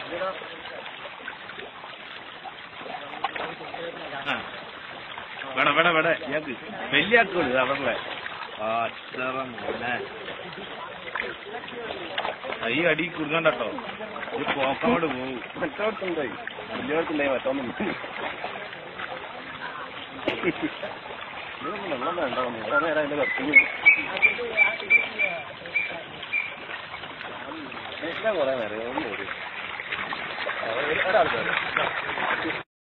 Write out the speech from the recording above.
ആ. വേണം വേണം വേണം ഇയാൾക്ക് വലിയ ആക്കോളൂ അവരുടെ ആ അച്ഛറ മോനെ ആ, ഈ അടി കൊടുക്കണ്ട കേട്ടോ ഇത് പോക്കങ്ങോട്ട് പോവും മറ്റോടത്തുണ്ടായി വലിയോടത്തുണ്ടായി മറ്റൊന്നും വെള്ളം വേണ്ട കുറെ നേരം അതിന്റെ കത്തിങ് കുറെ നേരം ഒന്നും ഒരാൾ